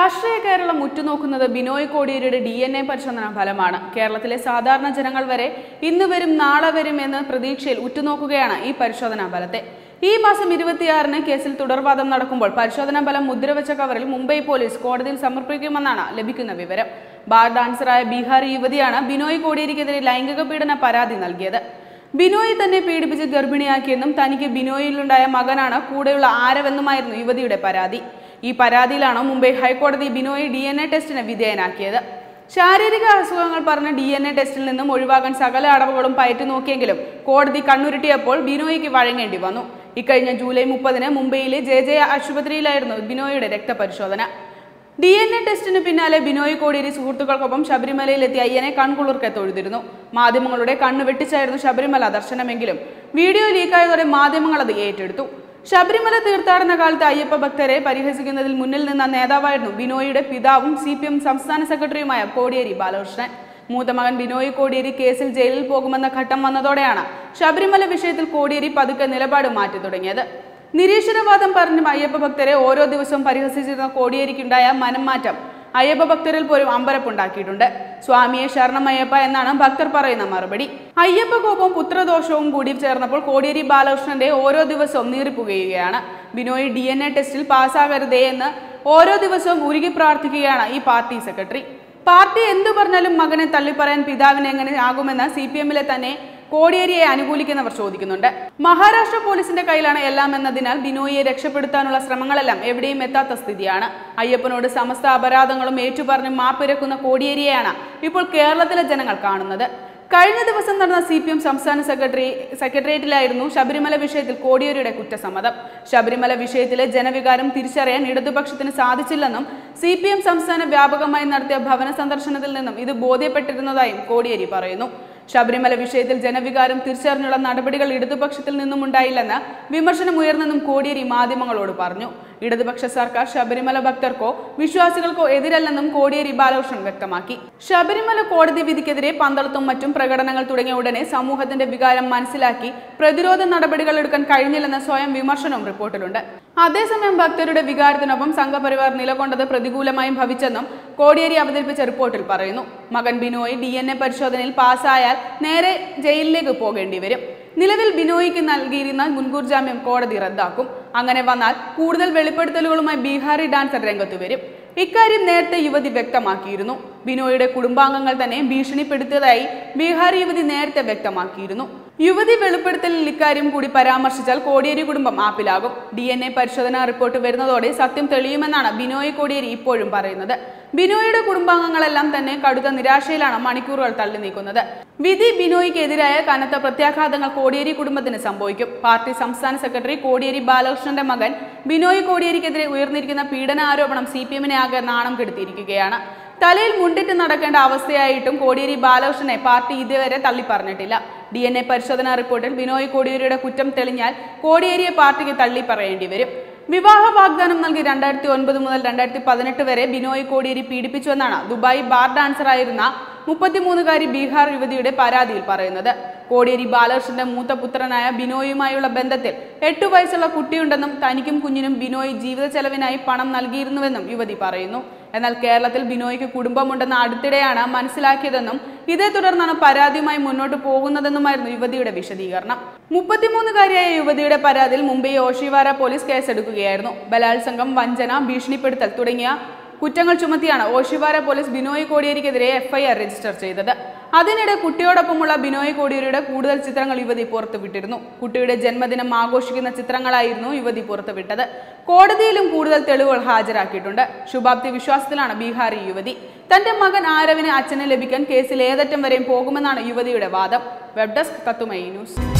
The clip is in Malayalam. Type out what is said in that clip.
രാഷ്ട്രീയ കേരളം ഉറ്റുനോക്കുന്നത് ബിനോയ് കോടിയേരിയുടെ ഡി എൻ എ പരിശോധനാ ഫലമാണ് കേരളത്തിലെ സാധാരണ ജനങ്ങൾ വരെ ഇന്ന് വരും നാളെ വരും എന്ന പ്രതീക്ഷയിൽ ഉറ്റുനോക്കുകയാണ് ഈ പരിശോധനാ ഫലത്തെ ഈ മാസം ഇരുപത്തിയാറിന് കേസിൽ തുടർവാദം നടക്കുമ്പോൾ പരിശോധനാ ഫലം മുദ്രവെച്ച കവറിൽ മുംബൈ പോലീസ് കോടതിയിൽ സമർപ്പിക്കുമെന്നാണ് ലഭിക്കുന്ന വിവരം ബാർ ഡാൻസറായ ബീഹാറി യുവതിയാണ് ബിനോയ് കോടിയേരിക്കെതിരെ ലൈംഗിക പീഡന പരാതി നൽകിയത് ബിനോയി തന്നെ പീഡിപ്പിച്ച് ഗർഭിണിയാക്കിയെന്നും തനിക്ക് ബിനോയിലുണ്ടായ മകനാണ് കൂടെയുള്ള ആരവെന്നുമായിരുന്നു യുവതിയുടെ പരാതി ഈ പരാതിയിലാണ് മുംബൈ ഹൈക്കോടതി ബിനോയി ഡി എൻ എ ടെസ്റ്റിന് വിധേയനാക്കിയത് ശാരീരിക അസുഖങ്ങൾ പറഞ്ഞ ഡി എൻ എ ടെസ്റ്റിൽ നിന്നും ഒഴിവാക്കാൻ സകല അടവുകളും പയറ്റു നോക്കിയെങ്കിലും കോടതി കണ്ണുരുട്ടിയപ്പോൾ ബിനോയിക്ക് വഴങ്ങേണ്ടി വന്നു ഇക്കഴിഞ്ഞ ജൂലൈ മുപ്പതിന് മുംബൈയിലെ ജെ ജെ ആശുപത്രിയിലായിരുന്നു ബിനോയിയുടെ രക്തപരിശോധന ഡി എൻ എ ടെസ്റ്റിന് പിന്നാലെ ബിനോയ് കോടിയേരി സുഹൃത്തുക്കൾക്കൊപ്പം ശബരിമലയിലെത്തി അയ്യനെ കൺകുളിർക്കെ തൊഴുതിരുന്നു മാധ്യമങ്ങളുടെ കണ്ണു വെട്ടിച്ചായിരുന്നു ശബരിമല ദർശനമെങ്കിലും വീഡിയോ ലീക്കായതോടെ മാധ്യമങ്ങൾ അത് ഏറ്റെടുത്തു ശബരിമല തീർത്ഥാടന കാലത്ത് അയ്യപ്പ ഭക്തരെ പരിഹസിക്കുന്നതിൽ മുന്നിൽ നിന്ന നേതാവായിരുന്നു ബിനോയിയുടെ പിതാവും സി പി എം സംസ്ഥാന സെക്രട്ടറിയുമായ കോടിയേരി ബാലകൃഷ്ണൻ മൂത്ത മകൻ ബിനോയ് കോടിയേരി കേസിൽ ജയിലിൽ പോകുമെന്ന ഘട്ടം വന്നതോടെയാണ് ശബരിമല വിഷയത്തിൽ കോടിയേരി പതുക്കെ നിലപാട് മാറ്റി തുടങ്ങിയത് നിരീശ്വരവാദം പറഞ്ഞ അയ്യപ്പ ഭക്തരെ ഓരോ ദിവസവും പരിഹസിച്ചിരുന്ന കോടിയേരിക്കുണ്ടായ മനംമാറ്റം അയ്യപ്പ ഭക്തരിൽ പോലും അമ്പരപ്പുണ്ടാക്കിയിട്ടുണ്ട് സ്വാമിയെ ശരണമയ്യപ്പ എന്നാണ് ഭക്തർ പറയുന്ന മറുപടി അയ്യപ്പ കോപവും പുത്രദോഷവും കൂടി ചേർന്നപ്പോൾ കോടിയേരി ബാലകൃഷ്ണന്റെ ഓരോ ദിവസവും നീറിപ്പുകയുകയാണ് ബിനോയ് ഡി എൻ എ ടെസ്റ്റിൽ പാസ്സാകരുതേ എന്ന് ഓരോ ദിവസവും ഉരുകി പ്രാർത്ഥിക്കുകയാണ് ഈ പാർട്ടി സെക്രട്ടറി പാർട്ടി എന്തു പറഞ്ഞാലും മകനെ തള്ളിപ്പറയാൻ പിതാവിന് എങ്ങനെ ആകുമെന്ന് സി പി എമ്മിലെ തന്നെ കോടിയേരിയെ അനുകൂലിക്കുന്നവർ ചോദിക്കുന്നുണ്ട് മഹാരാഷ്ട്ര പോലീസിന്റെ കയ്യിലാണ് എല്ലാം എന്നതിനാൽ ബിനോയിയെ രക്ഷപ്പെടുത്താനുള്ള ശ്രമങ്ങളെല്ലാം എവിടെയും എത്താത്ത സ്ഥിതിയാണ് അയ്യപ്പനോട് സമസ്ത അപരാധങ്ങളും ഏറ്റുപറഞ്ഞ് മാപ്പിരക്കുന്ന കോടിയേരിയെയാണ് ഇപ്പോൾ കേരളത്തിലെ ജനങ്ങൾ കാണുന്നത് കഴിഞ്ഞ ദിവസം നടന്ന സി പി എം സംസ്ഥാന സെക്രട്ടറി സെക്രട്ടേറിയറ്റിലായിരുന്നു ശബരിമല വിഷയത്തിൽ കോടിയേരിയുടെ കുറ്റസമ്മതം ശബരിമല വിഷയത്തിലെ ജനവികാരം തിരിച്ചറിയാൻ ഇടതുപക്ഷത്തിന് സാധിച്ചില്ലെന്നും സി പി എം സംസ്ഥാന വ്യാപകമായി നടത്തിയ ഭവന സന്ദർശനത്തിൽ നിന്നും ഇത് ബോധ്യപ്പെട്ടിരുന്നതായും കോടിയേരി പറയുന്നു ശബരിമല വിഷയത്തിൽ ജനവികാരം തിരിച്ചറിഞ്ഞുള്ള നടപടികൾ ഇടതുപക്ഷത്തിൽ നിന്നും ഉണ്ടായില്ലെന്ന് വിമർശനം ഉയർന്നെന്നും കോടിയേരി മാധ്യമങ്ങളോട് പറഞ്ഞു ഇടതുപക്ഷ സർക്കാർ ശബരിമല ഭക്തർക്കോ വിശ്വാസികൾക്കോ എതിരല്ലെന്നും കോടിയേരി ബാലകൃഷ്ണൻ വ്യക്തമാക്കി ശബരിമല കോടതി വിധിക്കെതിരെ പന്തളത്തും മറ്റും പ്രകടനങ്ങൾ തുടങ്ങിയ ഉടനെ സമൂഹത്തിന്റെ വികാരം മനസ്സിലാക്കി പ്രതിരോധ നടപടികൾ എടുക്കാൻ കഴിഞ്ഞില്ലെന്ന സ്വയം വിമർശനവും റിപ്പോർട്ടിലുണ്ട് അതേസമയം ഭക്തരുടെ വികാരത്തിനൊപ്പം സംഘപരിവാർ നിലകൊണ്ടത് പ്രതികൂലമായും ഭവിച്ചെന്നും കോടിയേരി അവതരിപ്പിച്ച റിപ്പോർട്ടിൽ പറയുന്നു മകൻ ബിനോയ് ഡി എൻ എ പരിശോധനയിൽ പാസ്സായാൽ നേരെ ജയിലിലേക്ക് പോകേണ്ടി വരും നിലവിൽ ബിനോയിക്ക് നൽകിയിരുന്ന മുൻകൂർ ജാമ്യം കോടതി റദ്ദാക്കും അങ്ങനെ വന്നാൽ കൂടുതൽ വെളിപ്പെടുത്തലുകളുമായി ബീഹാറി ഡാൻസർ രംഗത്ത് വരും ഇക്കാര്യം നേരത്തെ യുവതി വ്യക്തമാക്കിയിരുന്നു ബിനോയുടെ കുടുംബാംഗങ്ങൾ തന്നെ ഭീഷണിപ്പെടുത്തിയതായി ബീഹാർ യുവതി നേരത്തെ വ്യക്തമാക്കിയിരുന്നു യുവതി വെളിപ്പെടുത്തലിൽ ഇക്കാര്യം കൂടി പരാമർശിച്ചാൽ കോടിയേരി കുടുംബം ആപ്പിലാകും ഡി എൻ എ പരിശോധനാ റിപ്പോർട്ട് വരുന്നതോടെ സത്യം തെളിയുമെന്നാണ് ബിനോയ് കോടിയേരി ഇപ്പോഴും പറയുന്നത് ബിനോയുടെ കുടുംബാംഗങ്ങളെല്ലാം തന്നെ കടുത്ത നിരാശയിലാണ് മണിക്കൂറുകൾ തള്ളി നീക്കുന്നത് വിധി ബിനോയ്ക്കെതിരായ കനത്ത പ്രത്യാഘാതങ്ങൾ കോടിയേരി കുടുംബത്തിന് സംഭവിക്കും പാർട്ടി സംസ്ഥാന സെക്രട്ടറി കോടിയേരി ബാലകൃഷ്ണന്റെ മകൻ ബിനോയ് കോടിയേരിക്കെതിരെ ഉയർന്നിരിക്കുന്ന പീഡന ആരോപണം സി പി എമ്മിനെ ആകെ നാണം കെടുത്തിയിരിക്കുകയാണ് തലയിൽ മുണ്ടിട്ട് നടക്കേണ്ട അവസ്ഥയായിട്ടും കോടിയേരി ബാലകൃഷ്ണനെ പാർട്ടി ഇതുവരെ തള്ളിപ്പറഞ്ഞിട്ടില്ല ഡി എൻ എ പരിശോധനാ റിപ്പോർട്ടിൽ ബിനോയ് കോടിയേരിയുടെ കുറ്റം തെളിഞ്ഞാൽ കോടിയേരിയെ പാർട്ടിക്ക് തള്ളി പറയേണ്ടി വരും വിവാഹ വാഗ്ദാനം നൽകി രണ്ടായിരത്തി ഒൻപത് മുതൽ രണ്ടായിരത്തി പതിനെട്ട് വരെ ബിനോയ് കോടിയേരി പീഡിപ്പിച്ചുവെന്നാണ് ദുബായ് ബാർ ഡാൻസറായിരുന്ന മുപ്പത്തിമൂന്നുകാരി ബീഹാർ യുവതിയുടെ പരാതിയിൽ പറയുന്നത് കോടിയേരി ബാലകൃഷ്ണന്റെ മൂത്ത പുത്രനായ ബിനോയുമായുള്ള ബന്ധത്തിൽ എട്ടു വയസ്സുള്ള കുട്ടിയുണ്ടെന്നും തനിക്കും കുഞ്ഞിനും ബിനോയ് ജീവിത ചെലവിനായി പണം നൽകിയിരുന്നുവെന്നും യുവതി പറയുന്നു എന്നാൽ കേരളത്തിൽ ബിനോയ്ക്ക് കുടുംബമുണ്ടെന്ന് അടുത്തിടെയാണ് മനസ്സിലാക്കിയതെന്നും ഇതേ തുടർന്നാണ് പരാതിയുമായി മുന്നോട്ട് പോകുന്നതെന്നുമായിരുന്നു യുവതിയുടെ വിശദീകരണം മുപ്പത്തിമൂന്നുകാരിയായ യുവതിയുടെ പരാതിയിൽ മുംബൈ ഓഷിവാര പോലീസ് കേസെടുക്കുകയായിരുന്നു ബലാത്സംഗം വഞ്ചന ഭീഷണിപ്പെടുത്തൽ തുടങ്ങിയ കുറ്റങ്ങൾ ചുമത്തിയാണ് ഓഷിവാര പോലീസ് ബിനോയ് കോടിയേരിക്കെതിരെ എഫ്ഐആർ രജിസ്റ്റർ ചെയ്തത് അതിനിടെ കുട്ടിയോടൊപ്പമുള്ള ബിനോയ് കോടിയേരിയുടെ കൂടുതൽ ചിത്രങ്ങൾ യുവതി പുറത്തുവിട്ടിരുന്നു കുട്ടിയുടെ ജന്മദിനം ആഘോഷിക്കുന്ന ചിത്രങ്ങളായിരുന്നു യുവതി പുറത്തുവിട്ടത് കോടതിയിലും കൂടുതൽ തെളിവുകൾ ഹാജരാക്കിയിട്ടുണ്ട് ശുഭാപ്തി വിശ്വാസത്തിലാണ് ബീഹാറി യുവതി തന്റെ മകൻ ആരവിന് അച്ഛനെ ലഭിക്കാൻ കേസിൽ ഏതറ്റം വരെയും പോകുമെന്നാണ് യുവതിയുടെ വാദം വെബ് ഡെസ്ക് തത്തുമൈ ന്യൂസ്